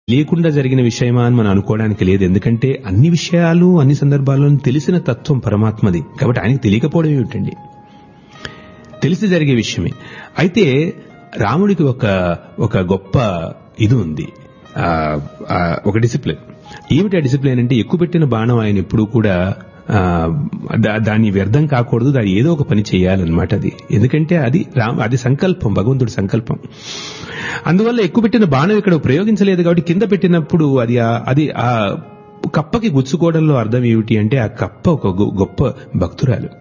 లేకుండా జరిగిన విషయమా అని మనం అనుకోవడానికి లేదు ఎందుకంటే అన్ని విషయాలు అన్ని సందర్భాల్లో తెలిసిన తత్వం పరమాత్మది కాబట్టి ఆయనకి తెలియకపోవడం ఏమిటండి తెలిసి జరిగే విషయమే అయితే రాముడికి ఒక ఒక గొప్ప ఇది ఉంది ఆ, ఆ, ఒక డిసిప్లిన్ ఏమిటి ఆ డిసిప్లిన్ అంటే ఎక్కువ పెట్టిన బాణం ఆయన ఎప్పుడూ కూడా ఆ, దా- దాన్ని వ్యర్థం కాకూడదు దాన్ని ఏదో ఒక పని చేయాలన్నమాట అది ఎందుకంటే అది రామ అది సంకల్పం భగవంతుడి సంకల్పం అందువల్ల ఎక్కువ పెట్టిన బాణం ఇక్కడ ప్రయోగించలేదు కాబట్టి కింద పెట్టినప్పుడు అది ఆ- అది ఆ కప్పకి గుచ్చుకోవడంలో అర్థం ఏమిటి అంటే ఆ కప్ప ఒక గొ- గొప్ప భక్తురాలు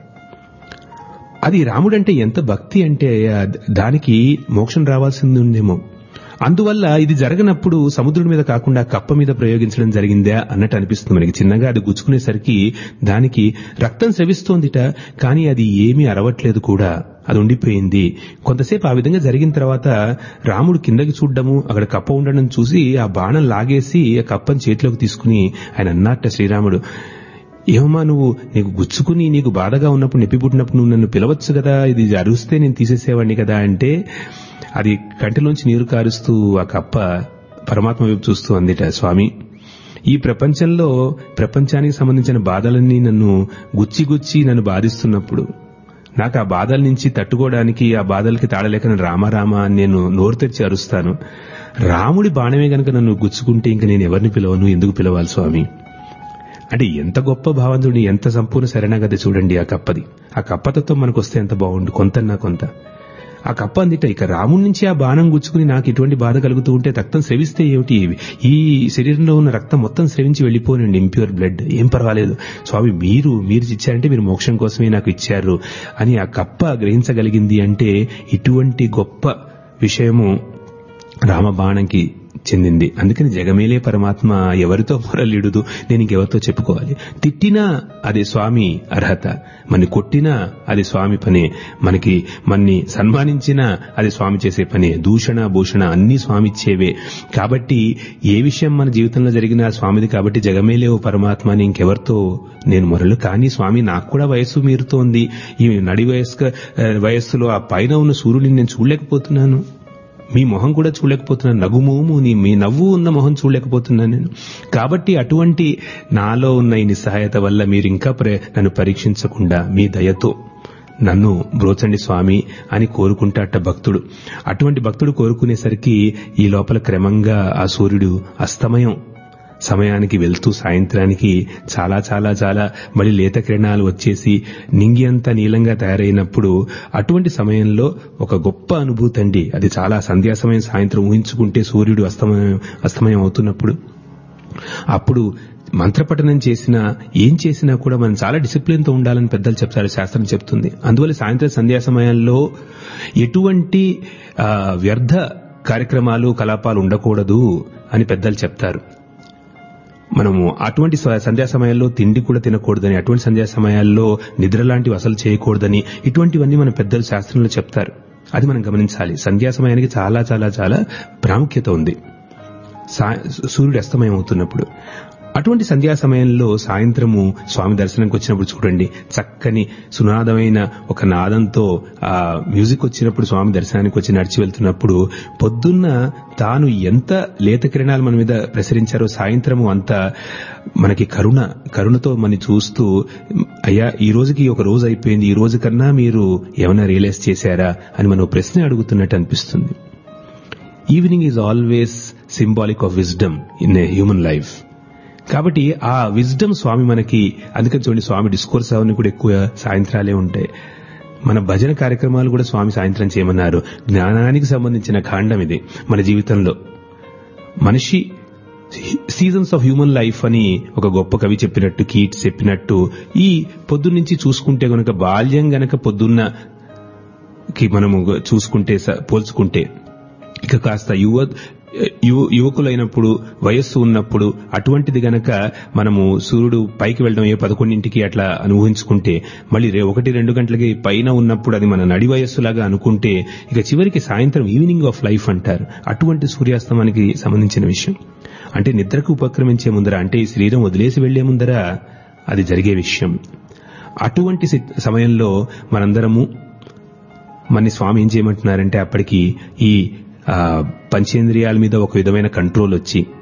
అది రాముడంటే ఎంత భక్తి అంటే ఆ దానికి మోక్షం రావాల్సింది ఉందేమో అందువల్ల ఇది జరగనప్పుడు సముద్రుడి మీద కాకుండా కప్ప మీద ప్రయోగించడం జరిగిందా అన్నట్టు అనిపిస్తుంది మనకి చిన్నగా అది గుచ్చుకునేసరికి దానికి రక్తం స్రవిస్తోందిట కానీ అది ఏమీ అరవట్లేదు కూడా అది ఉండిపోయింది కొంతసేపు ఆ విధంగా జరిగిన తర్వాత రాముడు కిందకి చూడ్డము అక్కడ కప్ప ఉండడం చూసి ఆ బాణం లాగేసి ఆ కప్పని చేతిలోకి తీసుకుని ఆయన అన్నట్ట శ్రీరాముడు ఏమమ్మా నువ్వు నీకు గుచ్చుకుని నీకు బాధగా ఉన్నప్పుడు నొప్పి పుట్టినప్పుడు నువ్వు నన్ను పిలవచ్చు కదా ఇది అరుస్తే నేను తీసేసేవాడిని కదా అంటే అది కంటిలోంచి నీరు కారుస్తూ ఆ కప్ప పరమాత్మ వైపు చూస్తూ అందిట స్వామి ఈ ప్రపంచంలో ప్రపంచానికి సంబంధించిన బాధలన్నీ నన్ను గుచ్చి గుచ్చి నన్ను బాధిస్తున్నప్పుడు నాకు ఆ బాధల నుంచి తట్టుకోవడానికి ఆ బాధలకి తాళలేక నేను రామా రామా అని నేను నోరు తెరిచి అరుస్తాను రాముడి బాణమే గనక నన్ను గుచ్చుకుంటే ఇంక నేను ఎవరిని పిలవను ఎందుకు పిలవాలి స్వామి అంటే ఎంత గొప్ప భావంతుడి ఎంత సంపూర్ణ శరణాగతి చూడండి ఆ కప్పది ఆ కప్పతత్వం మనకు వస్తే ఎంత బాగుండు కొంతన్నా కొంత ఆ కప్ప అందిట ఇక రాముడి నుంచి ఆ బాణం గుచ్చుకుని నాకు ఇటువంటి బాధ కలుగుతూ ఉంటే రక్తం స్రవిస్తే ఏమిటి ఈ శరీరంలో ఉన్న రక్తం మొత్తం స్రవించి వెళ్ళిపోనండి ఇంప్యూర్ బ్లడ్ ఏం పర్వాలేదు స్వామి మీరు మీరు ఇచ్చారంటే మీరు మోక్షం కోసమే నాకు ఇచ్చారు అని ఆ కప్ప గ్రహించగలిగింది అంటే ఇటువంటి గొప్ప విషయము రామబాణంకి చెందింది అందుకని జగమేలే పరమాత్మ ఎవరితో మొరలిడుదు నేను ఇంకెవరితో చెప్పుకోవాలి తిట్టినా అది స్వామి అర్హత మన్ని కొట్టినా అది స్వామి పనే మనకి మన్ని సన్మానించినా అది స్వామి చేసే పనే దూషణ భూషణ అన్ని స్వామి ఇచ్చేవే కాబట్టి ఏ విషయం మన జీవితంలో జరిగినా స్వామిది కాబట్టి జగమేలే ఓ పరమాత్మ అని ఇంకెవరితో నేను మొరలు కానీ స్వామి నాకు కూడా వయస్సు మీరుతోంది ఈ నడి వయస్క ఆ, వయస్సులో ఆ పైన ఉన్న సూర్యుడిని నేను చూడలేకపోతున్నాను మీ మొహం కూడా చూడలేకపోతున్నాను నగుమోము నీ మీ నవ్వు ఉన్న మొహం చూడలేకపోతున్నాను నేను కాబట్టి అటువంటి నాలో ఉన్న ఈ నిస్సహాయత వల్ల మీరు ఇంకా ప్రే- నన్ను పరీక్షించకుండా మీ దయతో నన్ను బ్రోచండి స్వామి అని కోరుకుంటాట భక్తుడు అటువంటి భక్తుడు కోరుకునేసరికి ఈ లోపల క్రమంగా ఆ సూర్యుడు అస్తమయం సమయానికి వెళ్తూ సాయంత్రానికి చాలా చాలా చాలా మళ్ళీ లేత కిరణాలు వచ్చేసి నింగి అంతా నీలంగా తయారైనప్పుడు అటువంటి సమయంలో ఒక గొప్ప అనుభూతి అండి అది చాలా సంధ్యా సమయం సాయంత్రం ఊహించుకుంటే సూర్యుడు అస్తమయం అస్తమయం అవుతున్నప్పుడు అప్పుడు మంత్రపఠనం చేసినా ఏం చేసినా కూడా మనం చాలా డిసిప్లిన్ తో ఉండాలని పెద్దలు చెప్తారు శాస్త్రం చెప్తుంది అందువల్ల సాయంత్రం సంధ్యా సమయాల్లో ఎటువంటి ఆ, వ్యర్థ కార్యక్రమాలు కలాపాలు ఉండకూడదు అని పెద్దలు చెప్తారు మనము అటువంటి స- సంధ్యా సమయాల్లో తిండి కూడా తినకూడదని అటువంటి సంధ్యా సమయాల్లో నిద్ర లాంటివి అసలు చేయకూడదని ఇటువంటివన్నీ మన పెద్దలు శాస్త్రంలో చెప్తారు అది మనం గమనించాలి సంధ్యా సమయానికి చాలా చాలా చాలా ప్రాముఖ్యత ఉంది సా- సూర్యుడు అస్తమయం అవుతున్నప్పుడు అటువంటి సంధ్యా సమయంలో సాయంత్రము స్వామి దర్శనంకి వచ్చినప్పుడు చూడండి చక్కని సునాదమైన ఒక నాదంతో ఆ మ్యూజిక్ వచ్చినప్పుడు స్వామి దర్శనానికి వచ్చి నడిచి వెళ్తున్నప్పుడు పొద్దున్న తాను ఎంత లేత కిరణాలు మన మీద ప్రసరించారో సాయంత్రము అంత మనకి కరుణ కరుణతో మన చూస్తూ అయ్యా ఈ రోజుకి ఒక రోజు అయిపోయింది ఈ రోజు కన్నా మీరు ఏమైనా రియలైజ్ చేశారా అని మనం ప్రశ్న అడుగుతున్నట్టు అనిపిస్తుంది evening is always symbolic of wisdom in a human life కాబట్టి ఆ విజ్డమ్ స్వామి మనకి అందుకని చూడండి స్వామి డిస్కోర్స్ అవన్నీ కూడా ఎక్కువ సాయంత్రాలే ఉంటాయి మన భజన కార్యక్రమాలు కూడా స్వామి సాయంత్రం చేయమన్నారు జ్ఞానానికి సంబంధించిన కాండం ఇది మన జీవితంలో మనిషి సీజన్స్ ఆఫ్ హ్యూమన్ లైఫ్ అని ఒక గొప్ప కవి చెప్పినట్టు కీట్స్ చెప్పినట్టు ఈ పొద్దున్నుంచి చూసుకుంటే గనక బాల్యం గనక పొద్దున్న కి మనము చూసుకుంటే స- పోల్చుకుంటే ఇక కాస్త యువ యువ యువకులైనప్పుడు వయస్సు ఉన్నప్పుడు అటువంటిది గనక మనము సూర్యుడు పైకి వెళ్ళడం ఏ పదకొండింటికి అట్లా అనుభవించుకుంటే మళ్ళీ రే ఒకటి రెండు గంటలకి పైన ఉన్నప్పుడు అది మన నడి వయస్సులాగా అనుకుంటే ఇక చివరికి సాయంత్రం ఈవినింగ్ ఆఫ్ లైఫ్ అంటారు అటువంటి సూర్యాస్తమానికి సంబంధించిన విషయం అంటే నిద్రకు ఉపక్రమించే ముందర అంటే ఈ శరీరం వదిలేసి వెళ్లే ముందర అది జరిగే విషయం అటువంటి సి- సమయంలో మనందరము మన స్వామి ఏం చేయమంటున్నారంటే అప్పటికి ఈ ఆ, పంచేంద్రియాల మీద ఒక విధమైన కంట్రోల్ వచ్చి